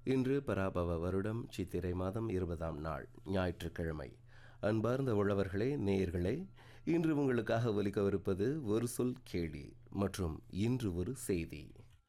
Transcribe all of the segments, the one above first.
இன்று பராபவ வருடம் சித்திரை மாதம் இருபதாம் நாள் ஞாயிற்றுக்கிழமை அன்பார்ந்த உழவர்களே நேயர்களே இன்று உங்களுக்காக ஒலிக்கவிருப்பது ஒரு சொல் கேளி மற்றும் இன்று ஒரு செய்தி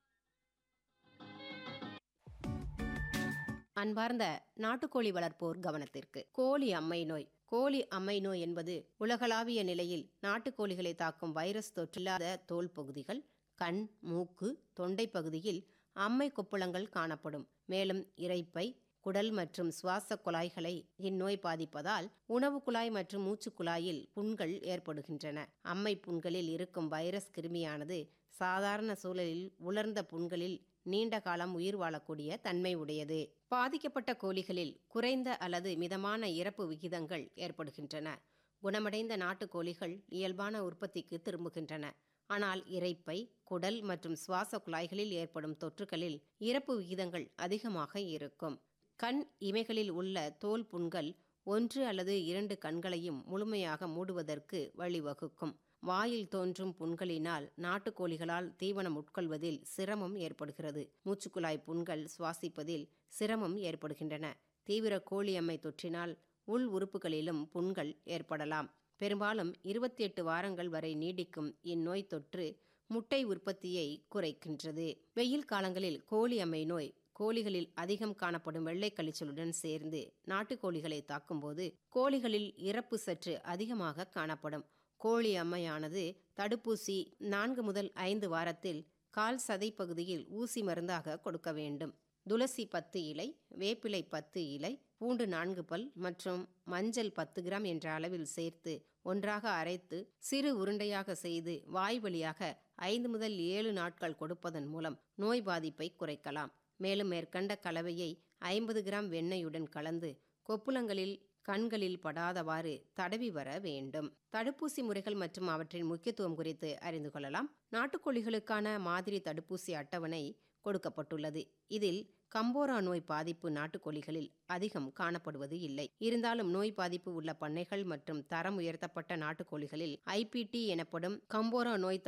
அன்பார்ந்த நாட்டுக்கோழி வளர்ப்போர் கவனத்திற்கு கோழி அம்மை நோய் கோழி அம்மை நோய் என்பது உலகளாவிய நிலையில் நாட்டுக்கோழிகளை தாக்கும் வைரஸ் தொற்றில்லாத தோல் பகுதிகள் கண் மூக்கு தொண்டை பகுதியில் அம்மை கொப்புளங்கள் காணப்படும் மேலும் இரைப்பை குடல் மற்றும் சுவாச குழாய்களை இந்நோய் பாதிப்பதால் உணவு குழாய் மற்றும் மூச்சுக் குழாயில் புண்கள் ஏற்படுகின்றன அம்மை புண்களில் இருக்கும் வைரஸ் கிருமியானது சாதாரண சூழலில் உலர்ந்த புண்களில் நீண்ட காலம் உயிர் வாழக்கூடிய தன்மை உடையது பாதிக்கப்பட்ட கோழிகளில் குறைந்த அல்லது மிதமான இறப்பு விகிதங்கள் ஏற்படுகின்றன குணமடைந்த நாட்டுக்கோழிகள் இயல்பான உற்பத்திக்கு திரும்புகின்றன ஆனால் இரைப்பை குடல் மற்றும் சுவாச குழாய்களில் ஏற்படும் தொற்றுகளில் இறப்பு விகிதங்கள் அதிகமாக இருக்கும் கண் இமைகளில் உள்ள தோல் புண்கள் ஒன்று அல்லது இரண்டு கண்களையும் முழுமையாக மூடுவதற்கு வழிவகுக்கும் வாயில் தோன்றும் புண்களினால் நாட்டுக்கோழிகளால் தீவனம் உட்கொள்வதில் சிரமம் ஏற்படுகிறது மூச்சுக்குழாய் புண்கள் சுவாசிப்பதில் சிரமம் ஏற்படுகின்றன தீவிர கோழியம்மை தொற்றினால் உள் உறுப்புகளிலும் புண்கள் ஏற்படலாம் பெரும்பாலும் இருபத்தி எட்டு வாரங்கள் வரை நீடிக்கும் இந்நோய் தொற்று முட்டை உற்பத்தியை குறைக்கின்றது வெயில் காலங்களில் கோழி அம்மை நோய் கோழிகளில் அதிகம் காணப்படும் வெள்ளை கழிச்சலுடன் சேர்ந்து நாட்டுக்கோழிகளை தாக்கும்போது கோழிகளில் இறப்பு சற்று அதிகமாக காணப்படும் கோழி அம்மையானது தடுப்பூசி நான்கு முதல் ஐந்து வாரத்தில் கால் சதை பகுதியில் ஊசி மருந்தாக கொடுக்க வேண்டும் துளசி பத்து இலை வேப்பிலை பத்து இலை பூண்டு நான்கு பல் மற்றும் மஞ்சள் பத்து கிராம் என்ற அளவில் சேர்த்து ஒன்றாக அரைத்து சிறு உருண்டையாக செய்து வாய் வழியாக ஐந்து முதல் ஏழு நாட்கள் கொடுப்பதன் மூலம் நோய் பாதிப்பை குறைக்கலாம் மேலும் மேற்கண்ட கலவையை ஐம்பது கிராம் வெண்ணெயுடன் கலந்து கொப்புளங்களில் கண்களில் படாதவாறு தடவி வர வேண்டும் தடுப்பூசி முறைகள் மற்றும் அவற்றின் முக்கியத்துவம் குறித்து அறிந்து கொள்ளலாம் நாட்டுக்கோழிகளுக்கான மாதிரி தடுப்பூசி அட்டவணை கொடுக்கப்பட்டுள்ளது இதில் கம்போரா நோய் பாதிப்பு நாட்டுக்கோழிகளில் அதிகம் காணப்படுவது இல்லை இருந்தாலும் நோய் பாதிப்பு உள்ள பண்ணைகள் மற்றும் தரம் உயர்த்தப்பட்ட நாட்டுக்கோழிகளில் ஐபிடி எனப்படும் கம்போரா நோய்